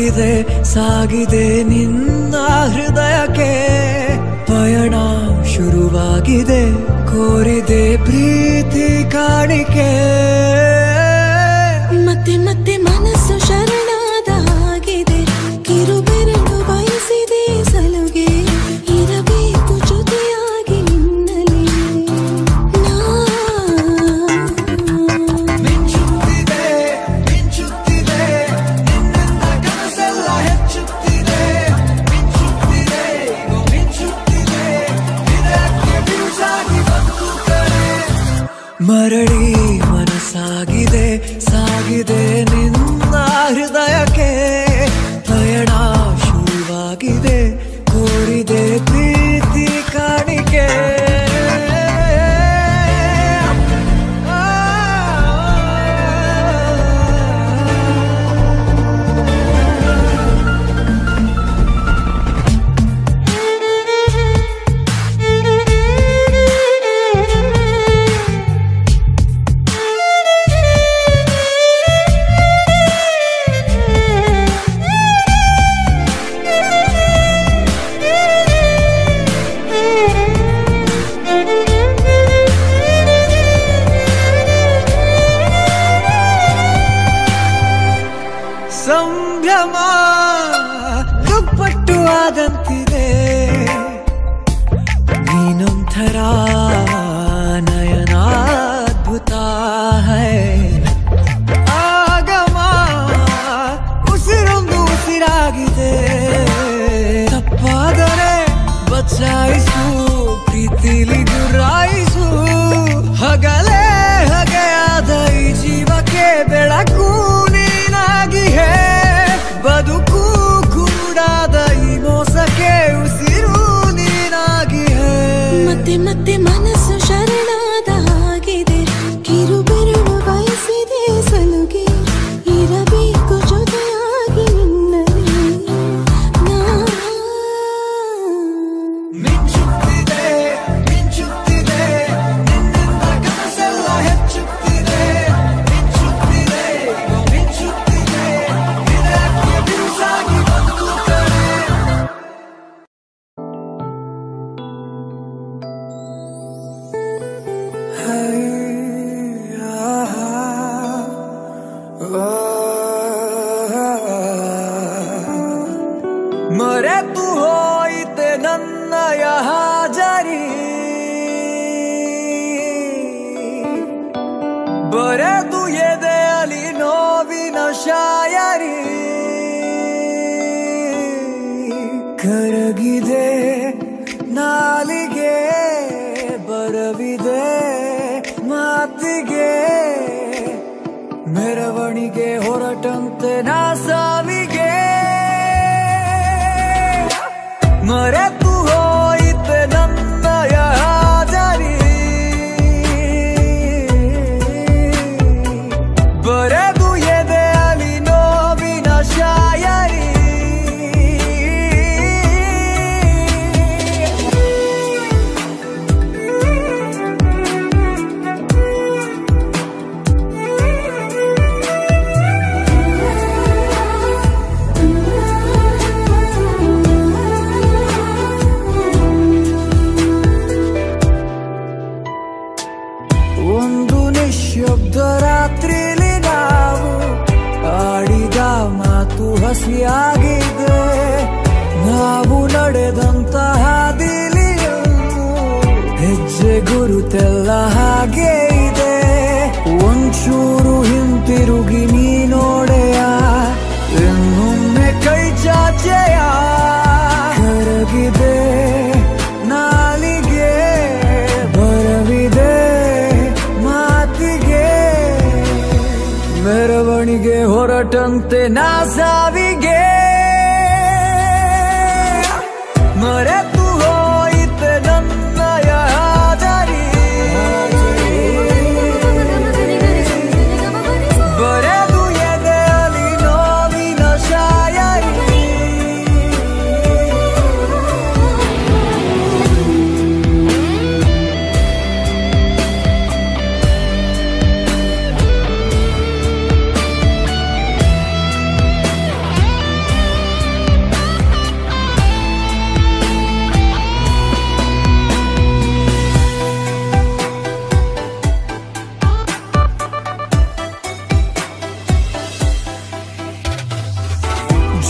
ಸಾಗಿದೆ ಸಾಗಿದೆ ನಿನ್ನ ಹೃದಯಕ್ಕೆ ಪಯಣ ಶುರುವಾಗಿದೆ ಕೋರಿದೆ ಪ್ರೀತಿ ಕಾಣಿಕೆ ಮತ್ತೆ ಮತ್ತೆ ಮನಸ್ಸು ಶರಣಾದ ಹಾಗಿದೆ ಕಿರುಬೆರಳು ಬಯಸಿದೆ ಸಲುಗೆ ಇರಬೇಕು ಜೊತೆಯಾಗಿ ನಿನ್ನಲಿ ನಾ ಮಿಂಚುತ್ತಿದೆ ಮಿಂಚುತ್ತಿದೆ ನಿನ್ನಿಂದ ಕನಸೆಲ್ಲ ಹೆಚ್ಚುತ್ತಿದೆ ಮಿಂಚುತ್ತಿದೆ ಇದು ಮಿಂಚುತ್ತಿದೆ ಇದಕ್ಕೆ ಬಿರುಸಾಗಿ ಬಂತು ಕರೆ ಮರಳಿ ಮನಸ್ಸಾಗಿದೆ ಸಾಗಿದೆ ನಿನ್ನ ಹೃದಯಕ್ಕೆ ಪಯಣ ಶುರುವಾಗಿದೆ ಕೋರಿದೆ ಪ್ರೀತಿ ಕಾಣಿಕೆ ಸಂಭ್ರಮ ದುಪ್ಪಟ್ಟು ಆದಂತಿದೆ ನೀನೊಂಥರ ನಯನಾದ್ಭುತ ಹೈ ಆಗಮ ಉಸಿರೊಂದು ಉಸಿರಾಗಿದೆ ತಪ್ಪಾದರೆ ಬಚಾಯಿಸು ಪ್ರೀತಿಲಿ ಗುರಾಯಿಸು ಹಗಲೇ ಹಗೆಯಾದ ಈ ಜೀವಕ್ಕೆ ಬೆಳಕು ನೀನಾಗಿ ಹೇ ಬದುಕು ಕುರುಡಾದ ಈ ಮೋಸಕ್ಕೆ ಉಸಿರು ನೀನಾಗಿ ಹೇ ಮತ್ತೆ ಮತ್ತೆ ಮನಸ್ಸು ಶರಣಾದ ಹಾಗಿದೆ ಕಿರುಬೆರಳು ಬಯಸಿದೆ ಸಲುಗೆ ಇರಬೇಕು ಜೊತೆಯಾಗಿ ನಿನ್ನಲಿ ನಾ ಮಿಂಚುತ್ತಿದೆ ಮಿಂಚುತ್ತಿದೆ ನಿನ್ನಿಂದ ಕನಸೆಲ್ಲ ಹೆಚ್ಚುತ್ತಿದೆ ಮಿಂಚುತ್ತಿದೆ ಇದು ಮಿಂಚುತ್ತಿದೆ ಇದಕ್ಕೆ ಬಿರುಸಾಗಿ ಬಂತು ಕರೆ ಮರೆತು ಹೋಯಿತೆ ನನ್ನಯ ಹಾಜರಿ ಬರೆದು ಎದೆಯಲಿ ನೋವಿನ ಶಾಯರಿ ಕರಗಿದೆ ನಾಲಿಗೆ ಬರವಿದೆ ಮಾತಿಗೆ ಮೆರವಣಿಗೆ ಹೊರಟಂತೆ ನಾ ಸಾವಿಗೆ ಮರೆತು ಹೋಯಿತೆ ನನ್ನಯ ಹಾಜರಿ ಬರೆದು ಎದೆಯಲಿ ನೋವಿನ ಶಾಯರಿ ಒಂದು ನಿಶ್ಶಬ್ದ ರಾತ್ರಿಲಿ ನಾವು ಆಡಿದ ಮಾತು ಹಸಿಯಾಗಿದೆ ನಾವು ನಡೆದಂತ ಹಾದಿಲಿಯನ್ನು ಹೆಜ್ಜೆ ಗುರುತೆಲ್ಲ ಹಾಗೆ ಇದೆ ಒಂಚೂರು ಹಿಂತಿರುಗಿ ನೀ ನೋಡೆಯ ಇನ್ನೊಮ್ಮೆ ಕೈ ಚಾಚೆಯ ಕರಗಿದೆ ನಾಲಿಗೆ ಬರವಿದೆ ಮಾತಿಗೆ ಮೆರವಣಿಗೆ ಹೊರಟಂತೆ ನಾ ಸಾವಿಗೆ ಮರೆತು ಹೋಯಿತೆ ನನ್ನಯ ಹಾಜರಿ ಬರೆದು ಎದೆಯಲಿ ನೋವಿನ ಶಾಯರಿ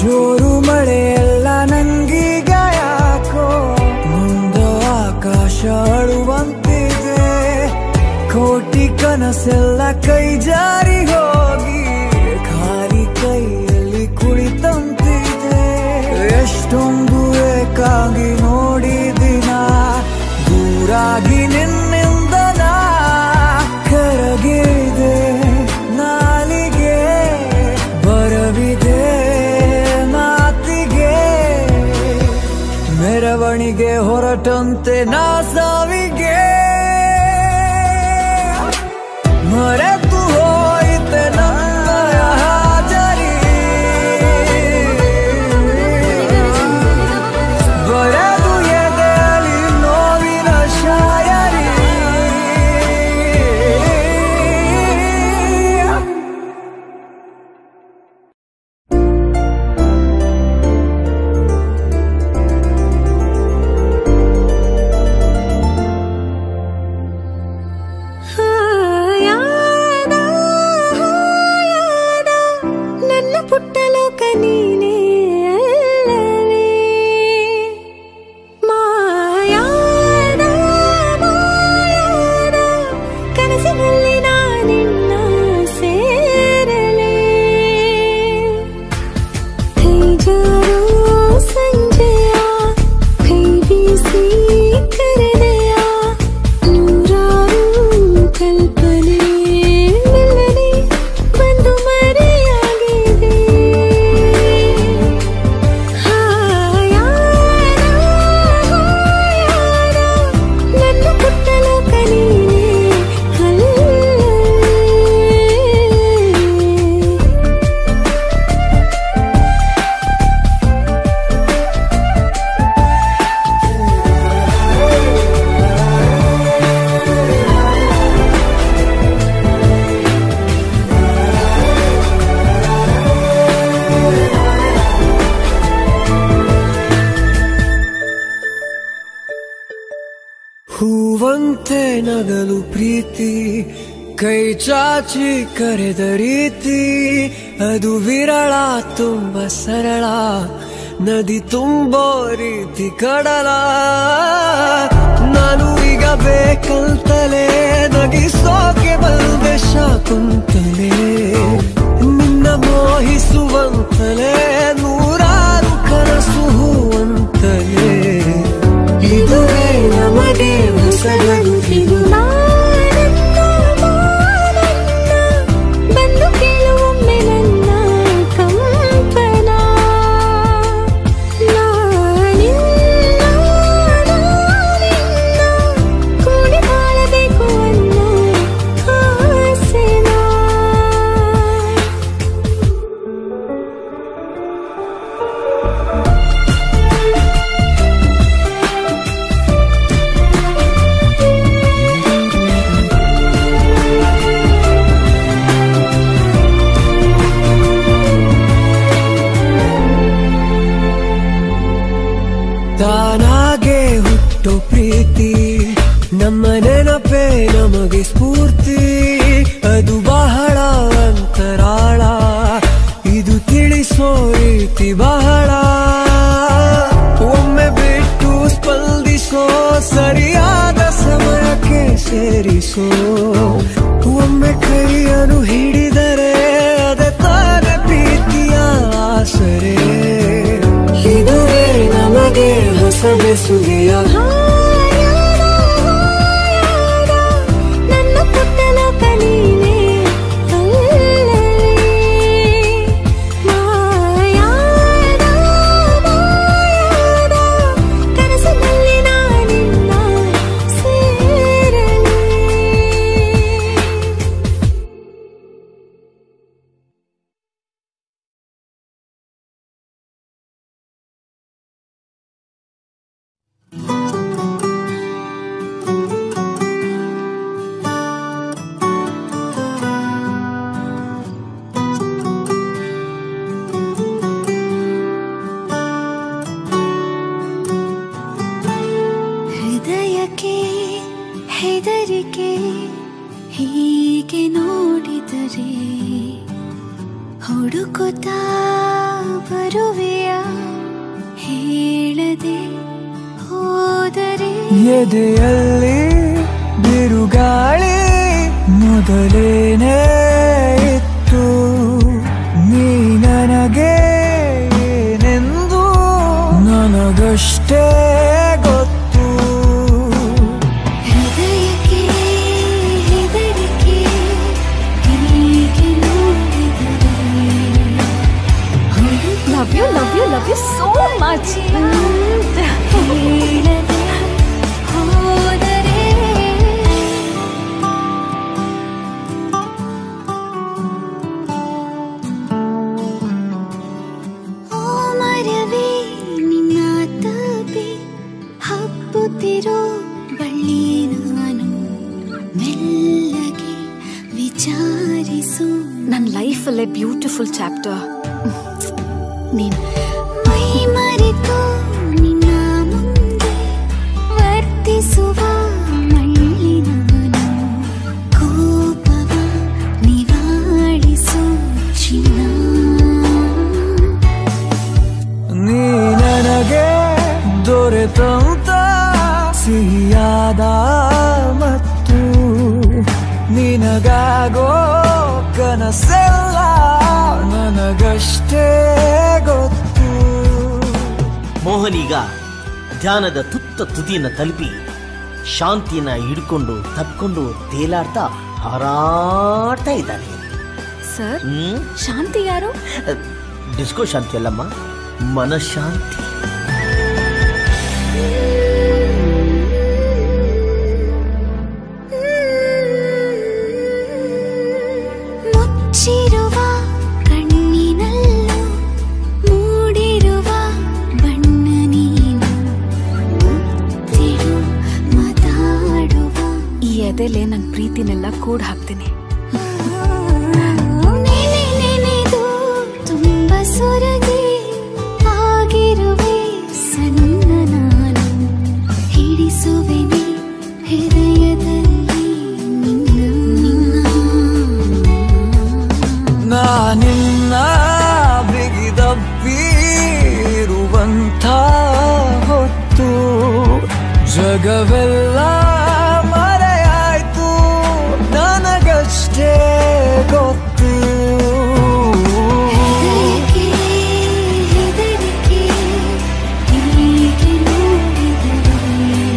ಜೋರು ಮಳೆ ಎಲ್ಲ ನಂಗೀಗ ಯಾಕೋ ಮುಂದ ಆಕಾಶ ಅಳುವಂತಿದೆ ಕೋಟಿ ಕನಸೆಲ್ಲ ಕೈ ಜಾರಿ ಹೋಗಿ ಖಾಲಿ ಕೈಯಲ್ಲಿ ಕುಳಿತಂತಿದೆ ಎಷ್ಟೊಂದು ಏಕಾಗಿ ನೋಡಿದಿನ ದೂರಾಗಿ ನಿನ್ನಿಂದ ನಾ ಕರಗಿದೆ ನಾಲಿಗೆ ಬರವಿದೆ ಮಾತಿಗೆ ಮೆರವಣಿಗೆ ಹೊರಟಂತೆ ನಾ ಸಾವಿಗೆ ಮರೆತು ಹೋಯಿತೆ ನನ್ನ ಹಾಜರಿ ಬರೆದು ಎದೆಯಲ್ಲಿ ನೋವಿನ ಶಾಯರಿ ಹಾಯಾದ ಹಾಯಾದ ನನ್ನ ಪುಟ್ಟ ಲೋಕ ನೀನೇ ಅಲ್ಲವೇ ಮಾಯಾದ ಮಾಯಾದ ಕನಸಿನಲ್ಲಿ ನಾನಿನ್ನ ಸೇರಲೇ ಕೈ ಜಾರೋ ಸಂಜೆಯ ಕೈ ಬೀಸಿ ಕರೆದೆಯ ನೂರಾರು ಕಲ್ಪನೆ ಮೆಲ್ಲನೆ ಬಂದು ಮರೆಯಾಗಿದೆ ಹಾಯಾದ ಹಾಯಾದ ನನ್ನ ಪುಟ್ಟ ಲೋಕ ನೀನೇ ಅಲ್ಲವೇ ಹೂವಂತೆ ನಗಲು ಪ್ರೀತಿ ಕೈ ಚಾಚಿ ಕರೆದ ರೀತಿ ಅದು ವಿರಳ ತುಂಬ ಸರಳ ನದಿ ತುಂಬೋ ರೀತಿ ಕಡಲ ನಾನು ಈಗ ಬೇಕಂತಲೇ ನಗಿಸೋಕೆ ಬಂದೆ ಶಾಕುಂತಲೇ ನಿನ್ನ ಮೋಹಿಸುವಂತಲೇ ನೂರಾರು ಕನಸು ಹೂವಂತಲೇ ಇದುವೇ ನಮಗೆ ಹೊಸಗರು ಇದು ಮಾನನ್ನ ಮಾನನ್ನ ಬಂದು ಕೇಳುವೊಮ್ಮೆ ನನ್ನ ಕಂಪನ ನಾನಿನ್ನ ನಾನಿನ್ನ ಕೂಡಿ ಬಾಳಬೇಕು ಅನ್ನೋ ಆಸೆನಾ ತಾನಾಗೆ ಹುಟ್ಟೋ ಪ್ರೀತಿ ನಮ್ಮ ನೆನಪೇ ನಮಗೆ ಸ್ಫೂರ್ತಿ ಅದು ಬಹಳ ಅಂತರಾಳ ಇದು ತಿಳಿಸೋ ರೀತಿ ಬಹಳ ಒಮ್ಮೆ ಬಿಟ್ಟು ಸ್ಪಂದಿಸೋ ಸರಿಯಾದ ಸಮಯಕ್ಕೆ ಸೇರಿಸೋ ಒಮ್ಮೆ ಕೈಯನ್ನು ಹಿಡಿದರೆ ಅದೇ ತಾನೇ ಪ್ರೀತಿಯ ಆಸರೆ ಇದುವೇ ನಮಗೆ ಹೊಸ ಬೆಸುಗೆಯ ಹಾಯಾದ ಹಾಯಾದ ನನ್ನ ಪುಟ್ಟ ಲೋಕ ನೀನೇ ಅಲ್ಲವೇ ಮಾಯಾದ ಮಾಯಾದ ಕನಸಿನಲ್ಲಿ ನಾನಿನ್ನ ಸೇರಲೇ ಎದೆಯಲ್ಲಿ ಬಿರುಗಾಳಿ ಮೊದಲೇನೇ ಇತ್ತು ನೀ ನನಗೆ ಏನೆಂದು ನನಗಷ್ಟೇ ಗೊತ್ತು ಹೃದಯಕ್ಕೆ ಹೆದರಿಕೆ ಹೀಗೆ ನೋಡಿದರೆ love you love you love you so much ಹೇಳದೆ ಹೋದರೆ ಓ ಮರವೇ ನಿನ್ನ ತಪಿ ಹಬ್ಬುತ್ತಿರೋ ಬಳ್ಳಿ ನಾನು ಮೆಲ್ಲಗೆ ವಿಚಾರಿಸು ನನ್ನ ಲೈಫಲ್ಲೇ ಬ್ಯೂಟಿಫುಲ್ ಚಾಪ್ಟರ್ ನೀನು ಮೈ ಮರೆತು ನಿನ್ನ ಮುಂದೆ ವರ್ತಿಸುವ ಮಳ್ಳಿ ನಾನು ಕೋಪವ ನಿವಾಳಿಸು ಚಿನ್ನ ನೀ ನನಗೆ ದೊರೆತಂತ ಸಿಹಿಯಾದ ಮತ್ತು ನಿನಗಾಗೋ ಕನಸೆಲ್ಲ ನನಗಷ್ಟೇ ಗೊತ್ತು ಮೋಹನೀಗ ಧ್ಯಾನದ ತುತ್ತ ತುದಿಯನ್ನ ತಲುಪಿ ಶಾಂತಿಯನ್ನ ಹಿಡ್ಕೊಂಡು ತಪ್ಕೊಂಡು ತೇಲಾಡ್ತಾ ಹಾರಾಡ್ತಾ ಇದ್ದಾನೆ ಸರ್ ಹ್ಮ್ ಶಾಂತಿ ಯಾರು ಡಿಸ್ಕೋ ಶಾಂತಿ ಅಲ್ಲಮ್ಮ ಮನಃಶಾಂತಿ ಮುಚ್ಚಿರುವ ಕಣ್ಣಿನಲ್ಲೂ ಮೂಡಿರುವ ಬಣ್ಣ ನೀನು ಮುತ್ತಿಡು ಮಾತಾಡುವ ಈ ಎದೆಲೆ ನನ್ನ ಪ್ರೀತಿನೆಲ್ಲ ಕೂಡ್ ಹಾಕ್ತೀನಿ ನೆನೆ ನೆನೆದು ತುಂಬ ಸೊರಗಿ ಆಗಿರುವೆ ಸಣ್ಣ ನಾನು ಹಿಡಿಸುವೆನೆ ಹೃದಯದಲ್ಲಿ ನಿನ್ನ ನಾನಿನ್ನ ಬಿಗಿದಪ್ಪಿರುವಂಥ ಹೊತ್ತು ಜಗವೆಲ್ಲ ಮರೆಯಾಯ್ತು ನನಗಷ್ಟೇ ಗೊತ್ತು ಹೆದರಿಕೆ ಹೆದರಿಕೆ ಹೀಗೆ ನೋಡಿದರೆ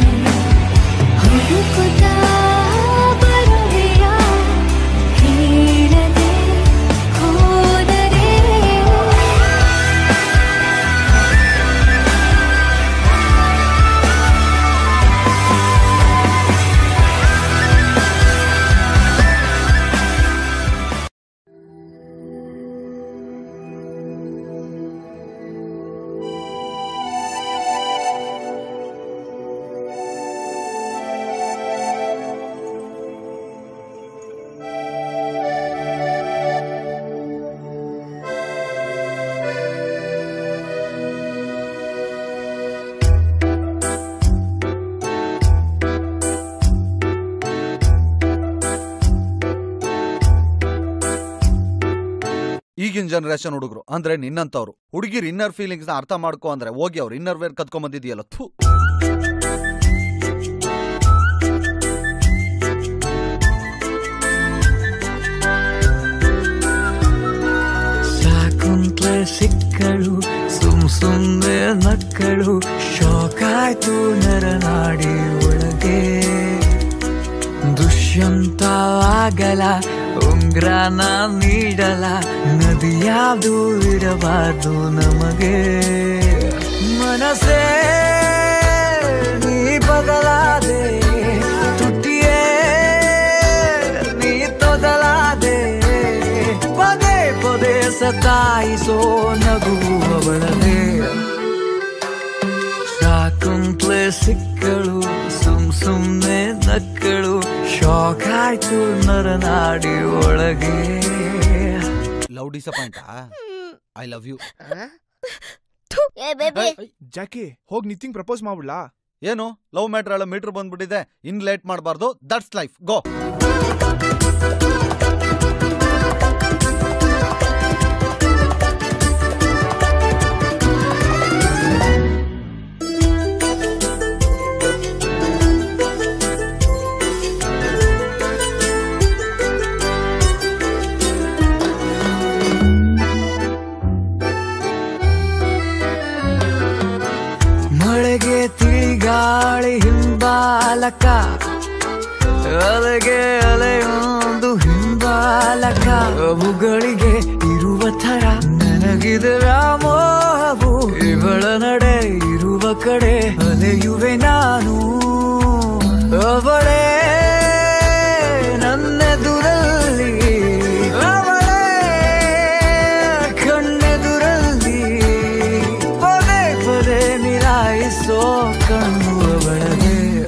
ಹುಡುಕುತ್ತಾ ಬರುವೆಯ ಹೇಳದೆ ಹೋದರೆ ಈಗಿನ ಜನರೇಷನ್ ಹುಡುಗರು ಅಂದ್ರೆ ನಿನ್ನಂತವ್ರು ಹುಡುಗಿರ್ ಇನ್ನರ್ ಫೀಲಿಂಗ್ಸ್ ನ ಅರ್ಥ ಮಾಡ್ಕೋ ಅಂದ್ರೆ ಹೋಗಿ ಅವ್ರು ಇನ್ನರ್ ವೇರ್ ಕತ್ಕೊಂಡ್ ಬಂದಿದ್ಯಲ್ಲ ಥೂ ಸಾಕುಂತ್ಲೆ ಸಿಕ್ಕಳು ಸುಮ್ ಸುಮ್ನೆ ನಕ್ಕಳು ಶೋಕಾಯ್ತು ನರನಾಡಿ ಒಳಗೆ ದುಷ್ಯಂತವಾಗಲ ಉಂಗ್ರನ ನೀಡಲ ನದಿ ಯಾವುದು ಇಡಬಾರ್ದು ನಮಗೆ ಮನಸ್ಸೇ ನೀ ಬದಲಾದೆ ತುಟಿಯೇ ನೀ ತೊದಲಾದೆ ಪದೇ ಪದೇ ಸತಾಯಿಸೋ ನಗುವವಳದೆ ಸಾಕುಂತ್ಲೆ ಸಿಕ್ಕಳು ಸುಮ್ ಸುಮ್ನೆ ನಕ್ಕಳು ಶಾಕ್ ಆಯ್ತು ನರನಾಡಿ ಒಳಗೆ love disappoint I love you Jackie ಹೋಗ್ ನಿತಿಂಗ್ ಪ್ರಪೋಸ್ ಮಾಡ್ಬಿಡ್ಲಾ ಏನು ಲವ್ ಮ್ಯಾಟ್ರ್ ಎಲ್ಲ ಮೀಟರ್ ಬಂದ್ಬಿಟ್ಟಿದೆ ಇನ್ ಲೇಟ್ ಮಾಡಬಾರ್ದು ದಟ್ಸ್ ಲೈಫ್ ಗೋ ಚಾಲಕ ಅಲೆಗೆ ಅಲೆಯೊಂದು ಹಿಂಬಾಲಕ ಅವುಗಳಿಗೆ ಇರುವ ಥರ ನನಗಿದೆ ವ್ಯಾಮೋಹವು ಇವಳ ನಡೆ ಇರುವ ಕಡೆ ಅಲೆಯುವೆ ನಾನು ಅವಳೇ ನನ್ನೆದುರಲ್ಲಿ ಅವಳೇ ಕಣ್ಣೆದುರಲ್ಲಿ ಪದೇ ಪದೇ ಮಿಲಾಯಿಸೋ ಕಣ್ಣು ಅವಳದೇ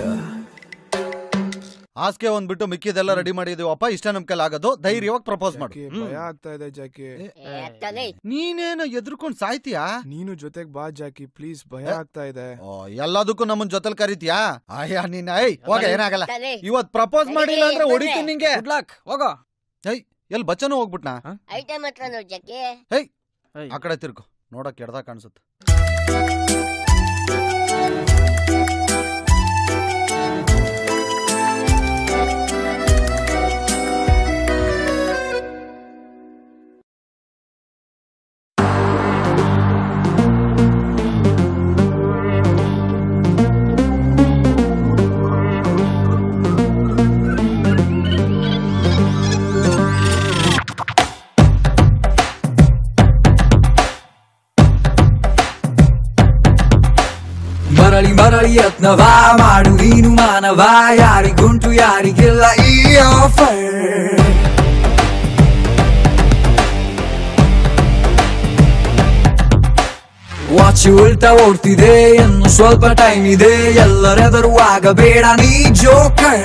ಹಾಸಿಗೆ ಒಂದ್ ಬಿಟ್ಟು ಮಿಕ್ಕಿದೆಲ್ಲ ರೆಡಿ ಮಾಡಿದೀವಪ್ಪ ಇಷ್ಟ ನಮ್ ಕೈಲಿ ಆಗೋದು ಧೈರ್ಯವಾಗಿ ಪ್ರಪೋಸ್ ಮಾಡು ಜಾಕಿ ಹ್ಮ್. ಭಯ ಆಗ್ತಾ ಇದೆ ಜಾಕಿ ನೀನೇನು ಎದ್ರುಕೊಂಡ್ ಸಾಯ್ತೀಯಾ ನೀನು ಜೊತೆಗ್ ಬಾ ಜಾಕಿ ಪ್ಲೀಸ್ ಭಯ ಆಗ್ತಾ ಇದೆ ಓ, ಎಲ್ಲದಕ್ಕೂ ನಮ್ಮನ್ ಜೊತೆಲ್ ಕರಿತೀಯಾ ಅಯ್ಯ ನೀನ್ ಐ ಹೋಗ ಏನಾಗಲ್ಲ ಇವತ್ ಪ್ರಪೋಸ್ ಮಾಡಿಲ್ಲ ಅಂದ್ರೆ ಹೊಡಿತೀನಿ ನಿಂಗೆ ಗುಡ್ ಲಕ್ ಹೋಗೋ ಏಯ್ ಎಲ್ ಬಚ್ಚನು ಹೋಗ್ಬಿಟ್ನಾ ಐಟಮ್ ಹತ್ರ ನೋಡ್ ಜಕ್ಕೆ ಆ ಕಡೆ ತಿರ್ಗು ನೋಡಕ್ ಎಡ್ದ ಕಾಣಿಸುತ್ತೆ ಮರಳಿ ಮರಳಿ ಯತ್ನವ ಮಾಡು ನೀನು ಮಾನವ ಯಾರಿಗುಂಟು ಯಾರಿಗಿಲ್ಲ ಈ ಆಫರ್ ವಾಚ್ ಉಲ್ಟಾ ಓಡ್ತಿದೆ ಇನ್ನು ಸ್ವಲ್ಪ ಟೈಮ್ ಇದೆ ಎಲ್ಲರೆದರು ಆಗಬೇಡ ನೀ ಜೋಕರ್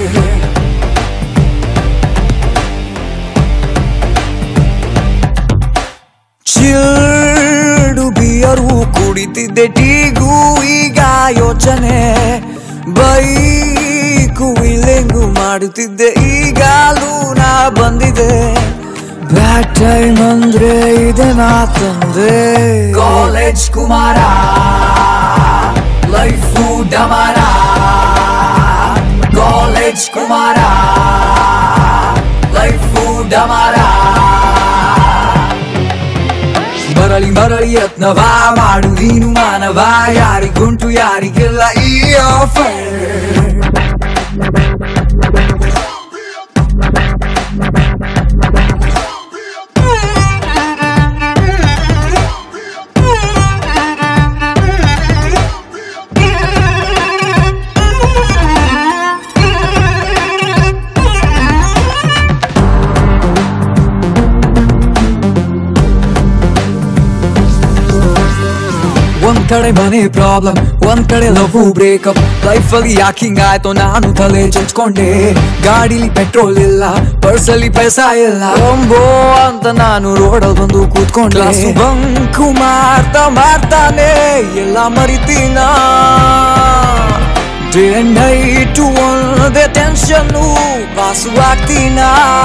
ಚಿಲ್ಡು ಬಿಯರು ಕುಡಿತಿದ್ದೆ ಟೀಗೂ ಈಗ ಯೋಚನೆ ಬೈಕು ವಿಲೆಂಗು ಮಾಡುತ್ತಿದ್ದೆ ಈಗಾಲೂ ನಾ ಬಂದಿದೆ ಬ್ಯಾಡ್ ಟೈಮ್ ಅಂದ್ರೆ ಇದೆ ನಾ ತಂದೆ ಕಾಲೇಜ್ ಕುಮಾರ ಲೈಫು ಡಮಾರ ಕಾಲೇಜ್ ಕುಮಾರ ಲೈಫು ಡಮಾರ ಮರಳಿ ಮರಳಿ ಯತ್ನವ ಮಾಡು ನೀನು ಮಾನವ ಯಾರಿಗುಂಟು ಯಾರಿಗಿಲ್ಲ ಈ ಆಫರ್ ಒಂದ್ ಕಡೆ ಮನೆ ಪ್ರಾಬ್ಲಮ್ ಒಂದ್ ಕಡೆ ಲವ್ ಬ್ರೇಕಪ್ ಲೈಫ್ ಅಲ್ಲಿ ಯಾಕೆ ಹಿಂಗಾಯ್ತು ನಾನು ತಲೆ ಚಚ್ಕೊಂಡೆ ಗಾಡಿಲಿ ಪೆಟ್ರೋಲ್ ಇಲ್ಲ ಪರ್ಸಲ್ಲಿ ಪೈಸಾ ಇಲ್ಲ ಒಂಬೋ ಅಂತ ನಾನು ರೋಡಲ್ಲಿ ಬಂದು ಕೂತ್ಕೊಂಡೆ ಬಂಕು ಮಾಡ್ತಾ ಮಾಡ್ತಾನೆ ಎಲ್ಲ ಮರಿತೀನ ಡೇ ನೈಟ್ ಒಂದೇ ಟೆನ್ಷನ್ನು ಬಾಸು ಆಗ್ತೀನ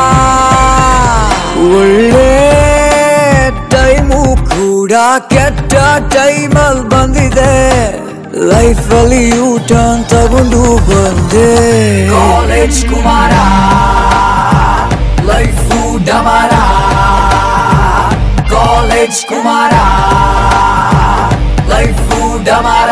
ಒಳ್ಳೆ ಟೈಮು ಕೂಡ ಕೆಟ್ಟ ಟೈಮಲ್ಲಿ ಬಂದಿದೆ ಲೈಫ್ ಅಲ್ಲಿ ಯೂ ಟರ್ನ್ ತಗೊಂಡು ಬಂದೆ ಕಾಲೇಜ್ ಕುಮಾರ ಲೈಫು ಡಮಾರ ಕಾಲೇಜ್ ಕುಮಾರ ಲೈಫು ಡಮಾರ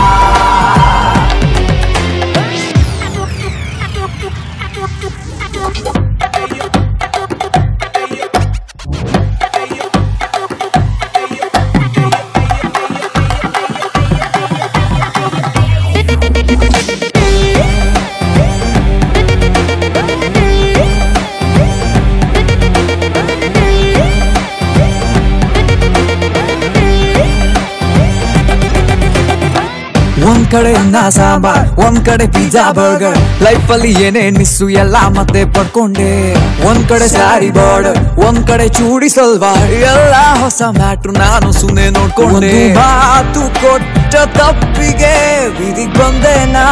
ಒಂದ್ ಕಡೆ ಅನ್ನ ಸಾಂಬಾರ್ ಒಂದ್ ಕಡೆ ಪಿಜ್ಜಾ ಬರ್ಗರ್ ಲೈಫ್ ಅಲ್ಲಿ ಏನೇ ಮಿಸ್ಸು ಎಲ್ಲ ಮತ್ತೆ ಪಡ್ಕೊಂಡೆ ಒಂದ್ ಕಡೆ ಸ್ಯಾರಿ ಬಾರ್ಡರ್ ಒಂದ್ ಕಡೆ ಚೂಡಿ ಸಲ್ವಾರ್ ಎಲ್ಲ ಹೊಸ ಮ್ಯಾಟ್ರು ನಾನು ಸುಮ್ನೆ ನೋಡ್ಕೊಂಡೆ ಮಾತು ಕೊಟ್ಟ ತಪ್ಪಿಗೆ ವಿಧಿಗ್ ಬಂದೆ ನಾ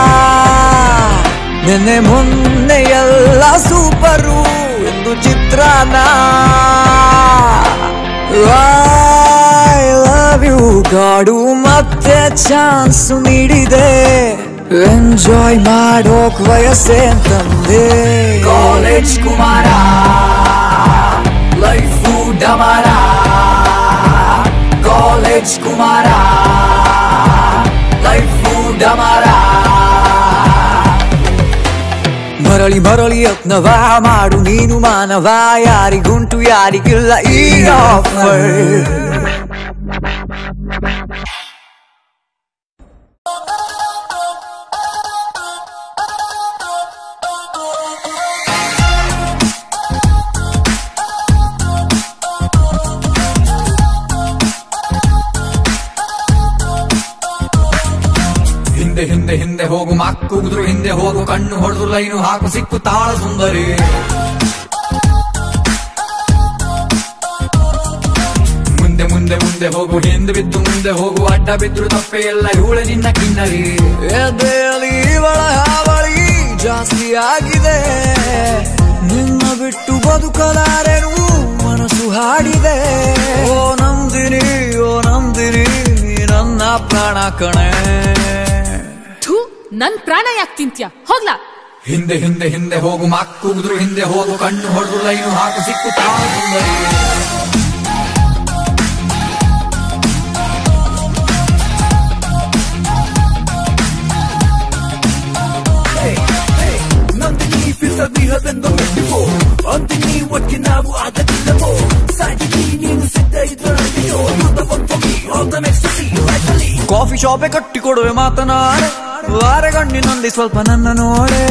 ನೆನ್ನೆ ಮೊನ್ನೆ ಎಲ್ಲ ಸೂಪರು ಎಂದು ಚಿತ್ರಾನ ಐ ಲವ್ ಯು ಗಾಡು ಮತ್ತೆ ಚಾನ್ಸ್ ನೀಡಿದೆ ಎಂಜಾಯ್ ಮಾಡೋಕ್ ವಯಸ್ಸೇ ತಂದೆ ಕಾಲೇಜ್ ಕುಮಾರ ಲೈಫು ಡಮಾರ ಕಾಲೇಜ್ ಕುಮಾರ ಲೈಫು ಡಮಾರ ಮರಳಿ ಮರಳಿ ಯತ್ನವ ಮಾಡು ನೀನು ಮಾನವ ಯಾರಿಗುಂಟು ಯಾರಿಗಿಲ್ಲ ಈ ಆಫರ್ ಹಿಂದೆ ಹಿಂದೆ ಹಿಂದೆ ಹೋಗು ಮಕ್ಕುಗುದ್ರು ಹಿಂದೆ ಹೋಗು ಕಣ್ಣು ಹೊಡೆದು ಲೈನು ಹಾಕು ಸಿಕ್ಕು ತಾಳ ಸುಂದರಿ ಮುಂದೆ ಮುಂದೆ ಮುಂದೆ ಹೋಗು ಹಿಂದೆ ಬಿದ್ದು ಮುಂದೆ ಹೋಗು ಅಡ್ಡ ಬಿದ್ರು ತಪ್ಪೆ ಎಲ್ಲ ಇವಳೆ ನಿನ್ನ ಕಿನ್ನರಿ ಎದೆಯಲ್ಲಿ ಇವಳ ಹಾವಳಿ ಜಾಸ್ತಿ ಆಗಿದೆ ನಿನ್ನ ಬಿಟ್ಟು ಬದುಕಲಾರೆನು ಮನಸ್ಸು ಹಾಡಿದೆ ಓ ನಂದಿನಿ ಓ ನಂದಿನಿ ನೀ ನನ್ನ ಪ್ರಾಣ ಕಣೆ ಥೂ ನನ್ ಪ್ರಾಣ ಯಾಕೆ ತಿಂತ್ಯ ಹೋಗ್ಲಾ ಹಿಂದೆ ಹಿಂದೆ ಹಿಂದೆ ಹೋಗು ಮಕ್ಕುಗುದ್ರು ಹಿಂದೆ ಹೋಗು ಕಣ್ಣು ಹೊಡೆದು ಲೈನು ಹಾಕು ಸಿಕ್ಕು ತಾಳ ಸುಂದರಿ ಕಾಫಿ ಶಾಪೆ ಕಟ್ಟಿ ಕೊಡುವೆ ಮಾತನಾಡೆ ವಾರಗಣ್ಣಿನಲ್ಲಿ ಸ್ವಲ್ಪ ನನ್ನ ನೋಡೆ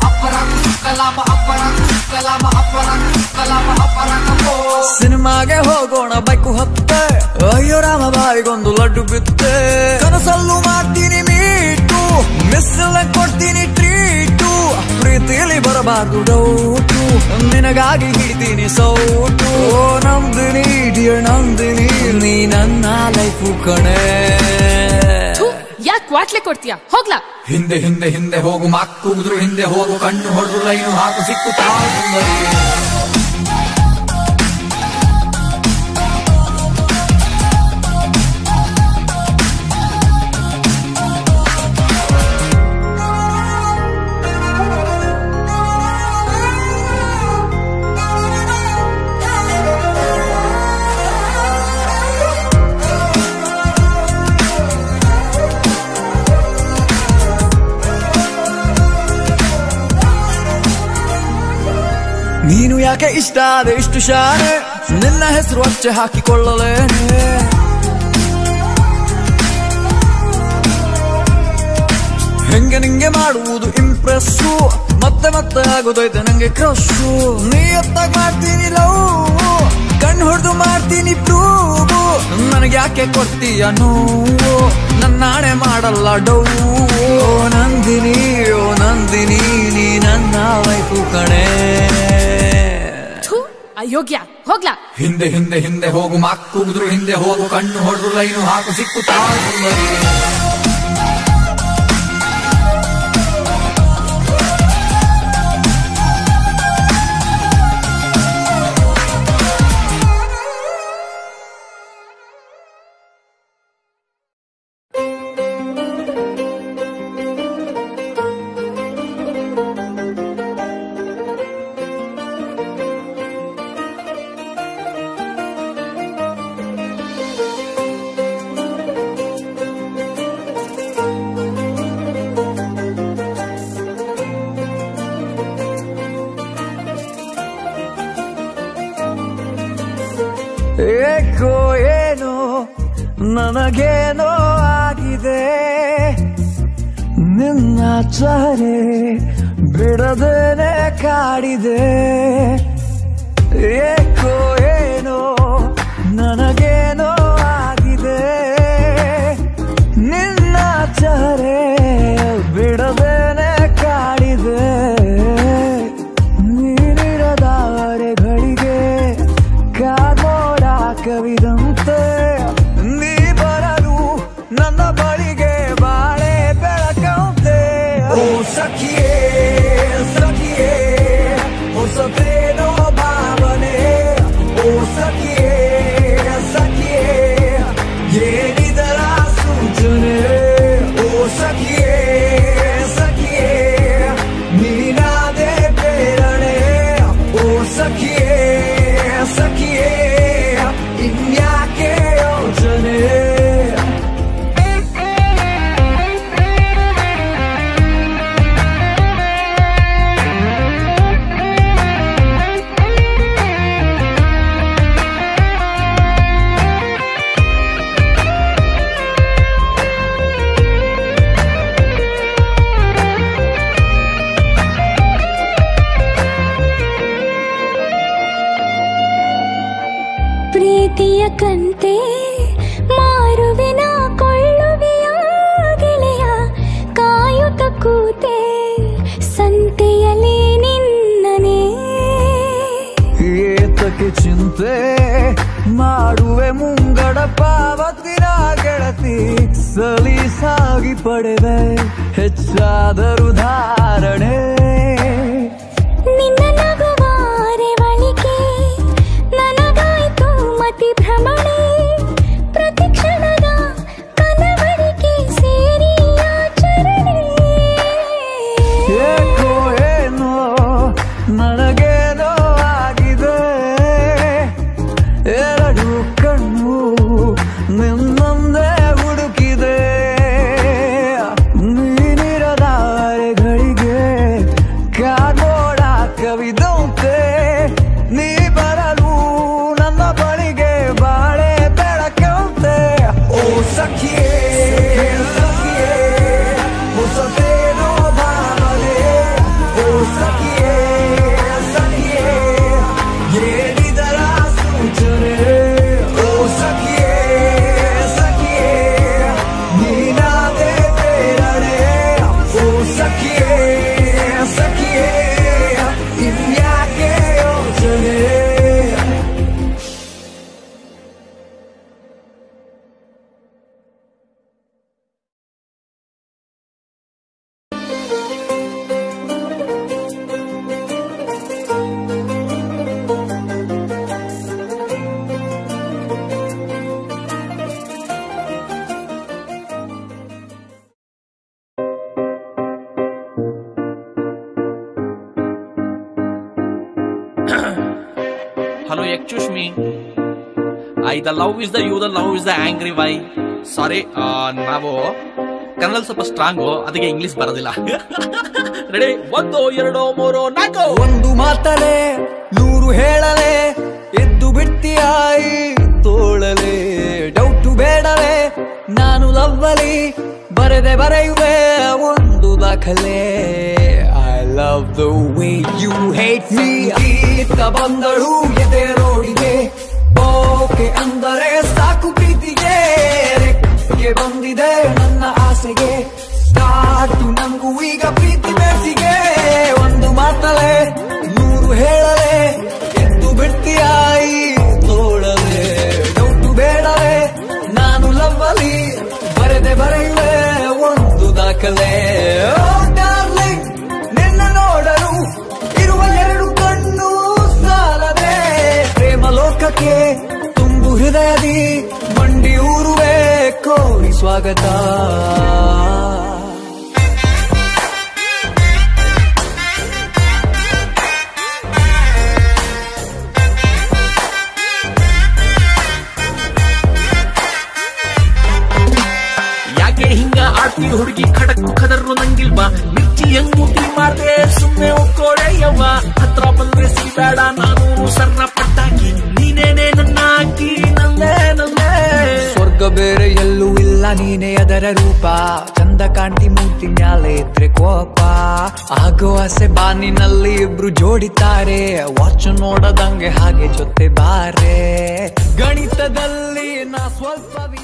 ಸಿನಿಮಾಗೆ ಹೋಗೋಣ ಬೈಕು ಹತ್ತೆ ಅಯ್ಯೋ ರಾಮ ಬಾಯಿಗೊಂದು ಲಡ್ಡು ಬಿತ್ತೆ ಕನಸಲ್ಲೂ ಮಾಡ್ತೀನಿ ಮೀಟು ಮಿಸ್ಸಲ್ಲ ಕೊಡ್ತೀನಿ ಟ್ರೀಟು ಪ್ರೀತಿಲಿ ಬರಬಾರ್ದು ಡೌಟು ನಿನಗಾಗಿ ಹಿಡಿತೀನಿ ಸೌಟು ಓ ನಂದಿನಿ ಡಿಯರ್ ನಂದಿನಿ ನೀ ನನ್ನ ಲೈಫು ಕಣೆ ಥೂ ಯಾಕೆ ವಾಟ್ಲೆ ಕೊಡ್ತೀಯ ಹೋಗ್ಲಾ ಹಿಂದೆ ಹಿಂದೆ ಹಿಂದೆ ಹೋಗು ಮಕ್ಕುಗುದ್ರು ಹಿಂದೆ ಹೋಗು ಕಣ್ಣು ಹೊಡೆದು ಲೈನು ಹಾಕು ಸಿಕ್ಕು ತಾಳ ಸುಂದರಿ ನೀನು ಯಾಕೆ ಇಷ್ಟ ಆದ ಇಷ್ಟು ಶಾನೆ ನಿನ್ನ ಹೆಸರು ಅಚ್ಚೆ ಹಾಕಿಕೊಳ್ಳಲೇನೆ ಹೆಂಗೆ ನಿಂಗೆ ಮಾಡುವುದು ಇಂಪ್ರೆಸ್ಸು ಮತ್ತೆ ಮತ್ತೆ ಆಗೋದೈತೆ ನಂಗೆ ಕ್ರಸ್ಸು ನೀ ಎತ್ತಾಗ ಮಾಡ್ತೀನಿ ಲವ್ ಕಣ್ಣು ಹೊಡೆದು ಮಾಡ್ತೀನಿ ಪ್ರೂವು ನನಗೆ ಯಾಕೆ ಕೊಡ್ತೀಯ ನೋವು ನನ್ನಾಣೆ ಮಾಡಲ್ಲ ಡೌ ಓ ನಂದಿನಿ ಓ ನಂದಿನಿ ನೀ ನನ್ನ ವೈಫು ಕಣೆ ಥೂ ಅಯೋಗ್ಯ ಹೋಗ್ಲಾ ಹಿಂದೆ ಹಿಂದೆ ಹಿಂದೆ ಹೋಗು ಮಕ್ಕುಗುದ್ರು ಹಿಂದೆ ಹೋಗು ಕಣ್ಣು ಹೊಡೆದು ಲೈನು ಹಾಕು ಸಿಕ್ಕು ತಾಳ ಸುಂದರಿ ಏಕೋ ಏನೋ ನನಗೇನೋ ಆಗಿದೆ ನಿನ್ನ ಚಹರೆ ಬಿಡದೇನೆ ಕಾಡಿದೆ ಏಕೋ ಏನೋ ನನಗೇನೋ ಆಗಿದೆ ನಿನ್ನ ಚಹರೆ ಬಿಡದೇನೆ ಕಾಡಿದೆ ನೀನಿರದಾವರೆಗಳಿಗೆ ಕಾಗೋಡ ಕವಿದಂತೆ ನೀ ಬರಲು ನನ್ನ ಬಳಿಗೆ ಬಾಳೆ ಬೆಳಕಂತೆ ಓ ಸಖಿಯೇ ಸಖಿಯೇ ಹೊಸತೇನೋ ಭಾವನೆ ಓ ಸಖಿಯೇ ಸಖಿಯೇ ಅಂತೆ ಮಾಡುವೆ ಮುಂಗಡ ಪಾವತಿನ ಗೆಳತಿ ಸಲೀಸಾಗಿ ಪಡೆದೆ ಹೆಚ್ಚಾದರೂ ಧಾರಣೆ ನಿನ್ನ ನಗುವಾರೆ ಬಳಿಕೆ ನನಗಾಯ್ತು ಮತಿ ಭ್ರಮಣೆ ಪ್ರತಿ ಕ್ಷಣದ ಕನವರಿಕೆ ಸೇರಿ ಆಚರಣೆ ಏಕೋ ಏನೋ ನನಗೇನೋ ಆಗಿದೆ ಎರಡು ಕಣ್ಣು ನಿನ್ನೊಂದೇ ಹುಡುಕಿದೆ ನೀನಿರದಾರೆಗಳಿಗೆ ಕಾಗೋಡ ಕವಿದಂತೆ ನೀ ಬರಲು ನನ್ನ ಬಳಿಗೆ ಬಾಳೆ ಬೆಳಕಂತೆ ಓ ಸಖಿಯೇ ಸಖಿಯೇ ಹೊಸತೇನೋ ಭಾವನೆ ಓ ಸಖಿಯೇ ಸಖಿಯೇ ಹೇಳಿದರ ಸೂಚನೆ ಓ ಸಖಿಯೇ ಸಖಿಯೇ ನೀನಾದೆ ಪ್ರೇರಣೆ ಓ ಸಖಿಯೇ ಸಖಿಯೇ ಇನ್ಯಾಕೆ ಯೋಚನೆ Hello, excuse me. I the love is the you, the love is the angry why. ಸಾರಿ ನಾವು ಕನ್ನಡ ಸ್ವಲ್ಪ ಸ್ಟ್ರಾಂಗು ಅದಕ್ಕೆ ಇಂಗ್ಲಿಷ್ ಬರೋದಿಲ್ಲ ರೆಡಿ ಒಂದು ಎರಡು ಮೂರು ನಾಲ್ಕು ಒಂದು ಮಾತಲೆ ನೂರು ಹೇಳಲೆ ಎದ್ದು ಬಿಡ್ತೀಯಾಯಿ ತೋಳಲೆ ಡೌಟು ಬೇಡವೆ ನಾನು ಲವ್ವಲಿ ಬರೆದೆ ಬರೆಯುವೆ ಒಂದು ದಾಖಲೆ I love the way you hate me ಇತ್ತ ಬಂದಳು ಎದೆ ನೋಡಿದೆ ಓಕೆ ಅಂದರೆ ಸಾಕು ಪ್ರೀತಿಗೆ ರೆಕ್ಕೆ ಬಂದಿದೆ ನನ್ನ ಆಸೆಗೆ ಸ್ಟಾರ್ಟು ನಂಗೂ ಈಗ ಪ್ರೀತಿ ಬೇಸಿಗೆ ಒಂದು ಮಾತಲೆ ನೂರು ಹೇಳಲೆ ಎದ್ದು ಬಿಡ್ತೀಯಾಯಿ ತೋಳಲೆ ಡೌಟು ಬೇಡವೆ ನಾನು ಲವ್ವಲಿ ಬರೆದೆ ಬರೆಯುವೆ ಒಂದು ದಾಖಲೆ ಡಾರ್ಲಿಂಗ್ ನಿನ್ನ ನೋಡಲು ಇರುವ ಎರಡು ಕಣ್ಣು ಸಾಲದೆ ಪ್ರೇಮ ಲೋಕಕ್ಕೆ ತುಂಬು ಹೃದಯದಿ ಮಂಡಿ ಊರುವೆ ಕೋರಿ ಸ್ವಾಗತ ಯಾಕೆ ಹಿಂಗ ಆಡ್ತಿ ಹುಡುಗಿ ಖಡಕ್ ಖದರು ನಂಗಿಲ್ವಾ ಮಿರ್ಚಿ ಹೆಂಗ್ ಮುಟ್ಟಿ ಮಾಡ್ದೆ ಸುಮ್ನೆ ಒಕ್ಕೋಡೆ ಯವ್ವ ಹತ್ರ ಬಂದ್ರೆ ಸಿಬೇಡ ನಾನು ಸರ್ನ ಪಟ್ಟಾಕಿ ನೀನೇನೆ ನನ್ನ ಹಾಕಿ ನಲ್ಲೇ ನಲ್ಲೇ ಸ್ವರ್ಗ ಬೇರೆ ಎಲ್ಲೂ ಇಲ್ಲ ನೀನೇ ಅದರ ರೂಪ ಚಂದ ಕಾಂತಿ ಮೂರ್ತಿ ಮ್ಯಾಲೆ ಇದ್ರೆ ಕೋಪ ಆಗೋ ಆಸೆ ಬಾನಿನಲ್ಲಿ ಇಬ್ರು ಜೋಡಿತಾರೆ ವಾಚ್ ನೋಡದಂಗೆ ಹಾಗೆ ಜೊತೆ ಬಾರೆ ಗಣಿತದಲ್ಲಿ ನಾ ಸ್ವಲ್ಪ